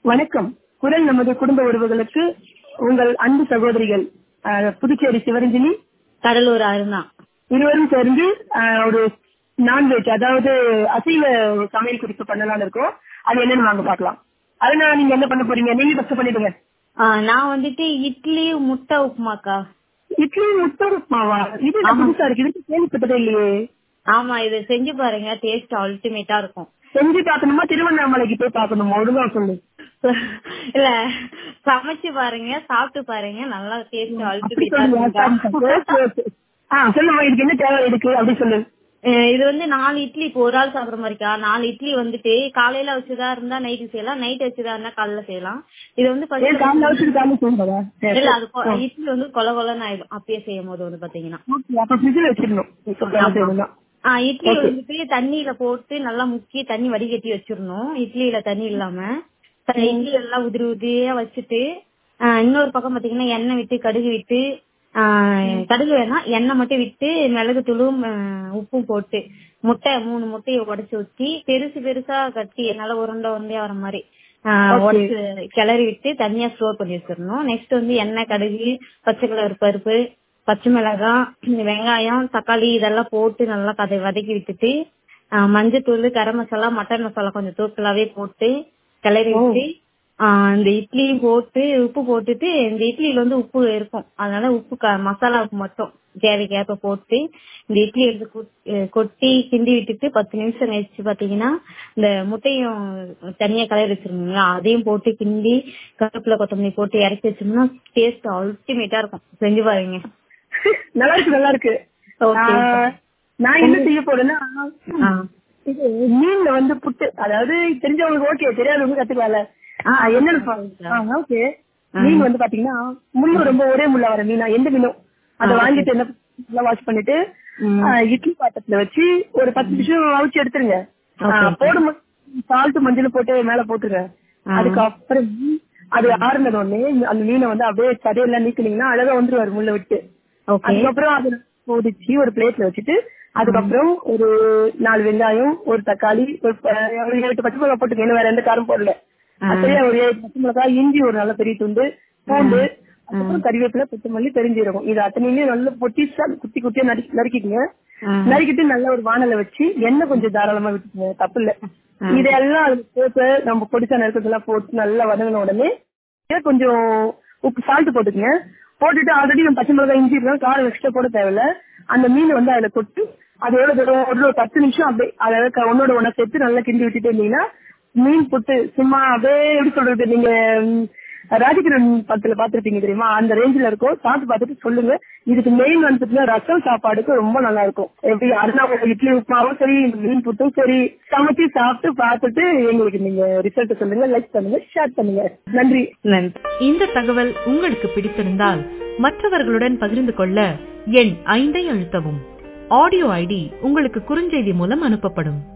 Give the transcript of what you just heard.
வணக்கம் குரல் நமது குடும்ப உறவுகளுக்கு உங்கள் அன்பு சகோதரிகள் அஹ், புதுச்சேரி சிவரஞ்சனி கடலூர் அருணா இருவரும் சேர்ந்து அஹ், ஒரு நான்வெஜ் அதாவது அசைவ சமையல் குறிப்பு பண்ணலாம்னு இருக்கோம் அது என்னன்னு வாங்க பார்க்கலாம் அருணா நீங்க என்ன பண்ண போறீங்க நீங்க ஃபர்ஸ்ட் பண்ணிடுங்க ஆ, நான் வந்துட்டு இட்லி முட்டை உப்புமாக்கா இட்லி முட்டை உப்புமாவா இது என்ன புதுசா இருக்கு இதுக்கு கேள்விப்பட்டதே இல்லையே ஆமா இது செஞ்சு பாருங்க டேஸ்ட் அல்டிமேட்டா இருக்கும் செஞ்சு பார்க்கணுமா திருவண்ணாமலைக்கு போய் பார்க்கணுமா ஒழுங்கா சொல்லு இல்ல சமைச்சு பாருங்க சாப்பிட்டு பாருங்க நல்லா டேஸ்ட் அப்படி அல்டிமேட்டா சொல்லுங்க இருக்கும் ஆ சொல்லுமா இதுக்கு என்ன தேவை இருக்கு அப்படி சொல்லு அஹ் இது வந்து நாலு இட்லி இப்போ ஒரு ஆள் சாப்பிடுற மாதிரிக்கா நாலு இட்லி வந்துட்டு காலையில வச்சுதா இருந்தா நைட்டு செய்யலாம் நைட் வச்சுதா இருந்தா காலைல செய்யலாம் இது வந்து first ஏன் காலைல வச்சுட்டு காலைல செய்யும்போதா சரி, இல்ல சரி. அது கொ- இட்லி வந்து கொல கொலன்னு ஆயிடும் அப்பயே செய்யும் போது வந்து பாத்தீங்கன்னா ஓகே அப்ப ஃப்ரிட்ஜ்ல வச்சிடணும் நீ சொல்ற மாதிரி செய்யணும்னா. ஆ இட்லி வந்துட்டு தண்ணியில போட்டு நல்லா முக்கி தண்ணி வடிகட்டி வச்சிடணும் இட்லியில தண்ணி இல்லாம த- இட்லி எல்லாம் உதிரி உதிரியா வச்சுட்டு ஆ, இன்னொரு பக்கம் பாத்தீங்கன்னா எண்ணெய் விட்டு கடுகு விட்டு ஆ, கடுகு வேணாம் எண்ணெய் மட்டும் விட்டு மிளகு தூளும் ஆ, உப்பும் போட்டு முட்டை மூணு முட்டையை உடைச்சு ஊத்தி பெருசு பெருசா கட்டி நல்லா உருண்டை உருண்டையா வர மாதிரி ஆ, உடைச்சு கிளறி விட்டு தனியா ஸ்டோர் பண்ணி வச்சிடணும் நெக்ஸ்ட் வந்து எண்ணெய் கடுகு பச்சை கலர் பருப்பு பச்சை மிளகாய் வெங்காயம் தக்காளி இதெல்லாம் போட்டு நல்லா கதை வதக்கி விட்டுட்டு ஆஹ் மஞ்சத்தூள் கரம் மசாலா மட்டன் மசாலா கொஞ்சம் தூக்கலாவே போட்டு கிளறி விட்டு ஆஹ் இந்த இட்லியும் போட்டு உப்பு போட்டுட்டு இந்த இட்லியில வந்து உப்பு இருக்கும் அதனால உப்பு க- மசாலா உப்பு மட்டும் தேவைக்கேற்ப போட்டு இந்த இட்லி எடுத்து கொட்- அஹ் கொட்டி கிண்டி விட்டுட்டு பத்து நிமிஷம் கழிச்சு பாத்தீங்கன்னா இந்த முட்டையும் தனியா கலரி வச்சிருந்தீங்களா அதையும் போட்டு கிண்டி கருவேப்பிலை கொத்தமல்லி போட்டு இறக்கி வச்சோம்னா டேஸ்ட் அல்டிமேட்டா இருக்கும் செஞ்சு பாருங்க நல்லா இருக்கு நல்லா இருக்கு Okay. ஆஹ், நான் என்ன செய்ய போறேன்னா ஆ. இது மீன்ல வந்து புட்டு அதாவது தெரிஞ்சவங்களுக்கு ஓகே தெரியாதவங்க கத்துக்கலாம்ல ஆ, ஆஹ், என்னன்னு ஓகே மீன் வந்து பாத்தீங்கன்னா முள்ளு ரொம்ப ஒரே முள்ள வர மீனா எந்த மீனும் அதை வாங்கிட்டு என்ன வாஷ் பண்ணிட்டு ஆஹ், இட்லி பாத்திரத்துல வச்சு ஒரு பத்து நிமிஷம் அவிச்சு எடுத்துருங்க போடும் சால்ட் மஞ்சள் போட்டு மேல போட்டுருங்க அதுக்கப்புறம் அது ஆறுனது உடனே அந்த மீனை வந்து அப்படியே சதையெல்லாம் நீக்குனீங்கன்னா அழகா வந்துருவாரு முள்ள விட்டு ஓகே அதுக்கப்புறம் அதை பொடிச்சு ஒரு பிளேட்ல வச்சுட்டு அதுக்கப்புறம் ஒரு நாலு வெங்காயம் ஒரு தக்காளி ஒரு ப- ஒரு ஏழு எட்டு பச்சை மிளகா போட்டுக்க இன்னும் வேற எந்த காரம் போடல அப்படியே ஒரு ஏழு பச்சை மிளகாய் இஞ்சி ஒரு நல்ல பெரிய துண்டு பூண்டு அதுக்கப்புறம் கறிவேப்பிலை கொத்தமல்லி பெருஞ்சீரகம் இது அத்தனையுமே நல்ல பொட்டிசா குத்தி குத்தியா நறுக்கி நறுக்கிக்கங்க நறுக்கிட்டு நல்ல ஒரு வானல வச்சு எண்ணெய் கொஞ்சம் தாராளமா விட்டுக்கங்க தப்பு இல்ல இதெல்லாம் அதுல போட்டு நம்ம பொடிசா நறுக்கிறதெல்லாம் போட்டு நல்லா வதங்கின உடனே இதே கொஞ்சம் உப்பு சால்ட் போட்டுக்கங்க போட்டுட்டு ஆல்ரெடி நம்ம பச்சை மிளகாய் இஞ்சி இருக்கா காரம் எக்ஸ்ட்ரா போட தேவையில்ல அந்த மீன் வந்து அதுல கொட்டு அது எவ்வளவு தூரம் ஒரு பத்து நிமிஷம் அப்படியே அதாவது க- ஒன்னோட ஒண்ணா சேர்த்து நல்லா கிண்டி விட்டுட்டு இருந்தீங்கன்னா மீன் புட்டு சும்மா அப்படியே எப்படி சொல்றது நீங்க ம், ராஜகிரண் படத்துல பாத்திருப்பீங்க தெரியுமா அந்த ரேஞ்சில இருக்கும் சாப்பிட்டு பார்த்துட்டு சொல்லுங்க இதுக்கு மெயின் வந்துட்டுனா ரசம் சாப்பாடுக்கு ரொம்ப நல்லா இருக்கும் எப்படி அருணாவோட இட்லி உப்புமாவும் சரி இந்த மீன் புட்டும் சரி சமைச்சு சாப்பிட்டு பார்த்துட்டு எங்களுக்கு நீங்க ரிசல்ட் சொல்லுங்க லைக் பண்ணுங்க ஷேர் பண்ணுங்க நன்றி நன்றி இந்த தகவல் உங்களுக்கு பிடித்திருந்தால் மற்றவர்களுடன் பகிர்ந்து கொள்ள எண் ஐந்தை அழுத்தவும் ஆடியோ ஐடி உங்களுக்கு குறுஞ்செய்தி மூலம் அனுப்பப்படும்